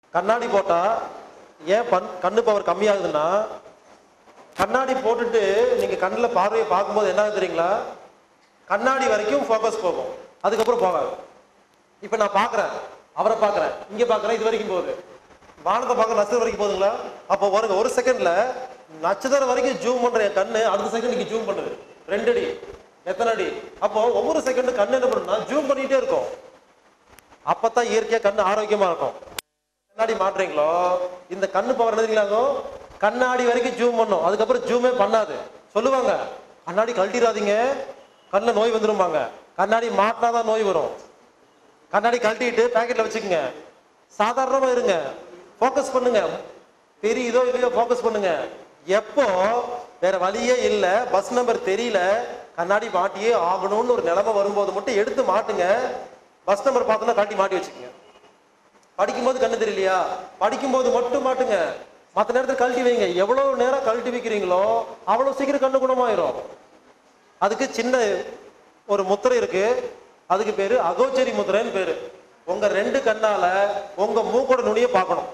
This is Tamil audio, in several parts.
கண்ணாடி போட்டா ஏன் பண் கண்ணு பவர் கம்மியாகுதுன்னா கண்ணாடி போட்டுட்டு நீங்க கண்ணில் பார்வையை பார்க்கும்போது என்ன ஆகுது தெரியுங்களா கண்ணாடி வரைக்கும் ஃபோக்கஸ் போகும் அதுக்கப்புறம் போகாது இப்போ நான் பார்க்குறேன் அவரை பார்க்குறேன் இங்கே பார்க்குறேன் இது வரைக்கும் போகுது வானத்தை பார்க்க நட்சத்திரம் வரைக்கும் போகுதுங்களா அப்போ வருங்க ஒரு செகண்ட்ல நட்சத்திரம் வரைக்கும் ஜூம் பண்ற என் கண்ணு அடுத்த செகண்ட் நீங்க ஜூம் பண்ணுது ரெண்டு அடி எத்தனை அடி அப்போ ஒவ்வொரு செகண்ட் கண்ணு என்ன பண்ணுன்னா ஜூம் பண்ணிட்டே இருக்கும் அப்பதான் இயற்கையா கண்ணு ஆரோக்கியமா இருக்கும் கண்ணாடி மாட்டுறீங்களோ இந்த கண்ணு பவர் என்னதுங்களாங்க கண்ணாடி வரைக்கும் ஜூம் பண்ணும் அதுக்கப்புறம் ஜூமே பண்ணாது சொல்லுவாங்க கண்ணாடி கழட்டிடாதீங்க கண்ணில் நோய் வந்துருமாங்க கண்ணாடி மாட்டினாதான் நோய் வரும் கண்ணாடி கழட்டிட்டு பேக்கெட்ல வச்சுக்கோங்க சாதாரணமா இருங்க ஃபோக்கஸ் பண்ணுங்க தெரியுதோ இல்லையோ ஃபோக்கஸ் பண்ணுங்க எப்போ வேற வழியே இல்லை பஸ் நம்பர் தெரியல கண்ணாடி மாட்டியே ஆகணும்னு ஒரு நிலைமை வரும்போது மட்டும் எடுத்து மாட்டுங்க பஸ் நம்பர் பார்த்தோன்னா கழட்டி மாட்டி வச்சுக்கோங்க படிக்கும்போது கண்ணு தெரியலையா படிக்கும்போது மட்டும் மாட்டுங்க மற்ற நேரத்தில் கழட்டி வைங்க எவ்வளவு நேரம் கழட்டி வைக்கிறீங்களோ அவ்வளவு சீக்கிரம் கண்ணு குணமாயிரும் அதுக்கு சின்ன ஒரு முத்திரை இருக்கு அதுக்கு பேரு அகோச்சரி முத்திரைன்னு பேரு உங்க ரெண்டு கண்ணால உங்க மூக்கோட நுனியை பார்க்கணும்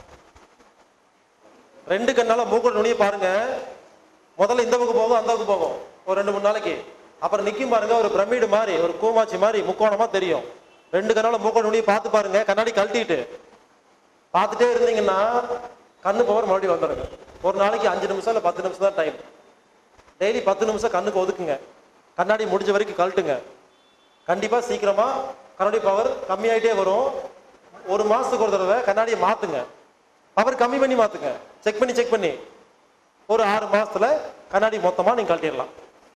ரெண்டு கண்ணால மூக்கோட நுனியை பாருங்க முதல்ல இந்த பக்கம் போகும் அந்த பக்கம் போகும் ஒரு ரெண்டு மூணு நாளைக்கு அப்புறம் நிக்கும் பாருங்க ஒரு பிரமிடு மாதிரி ஒரு கூமாச்சி மாதிரி முக்கோணமா தெரியும் ரெண்டு கண்ணால மூக்கோட நுனியை பார்த்து பாருங்க கண்ணாடி கழட்டிட்டு பார்த்துட்டே இருந்தீங்கன்னா கண்ணு பவர் மறுபடியும் வந்துடுங்க ஒரு நாளைக்கு அஞ்சு நிமிஷம் இல்லை பத்து நிமிஷம் தான் டைம் டெய்லி பத்து நிமிஷம் கண்ணுக்கு ஒதுக்குங்க கண்ணாடி முடிஞ்ச வரைக்கும் கழட்டுங்க கண்டிப்பா சீக்கிரமா கண்ணாடி பவர் கம்மியாயிட்டே வரும் ஒரு மாசத்துக்கு ஒரு தடவை கண்ணாடியை மாத்துங்க பவர் கம்மி பண்ணி மாத்துங்க செக் பண்ணி செக் பண்ணி ஒரு ஆறு மாசத்துல கண்ணாடி மொத்தமா நீங்க கழட்டிடலாம்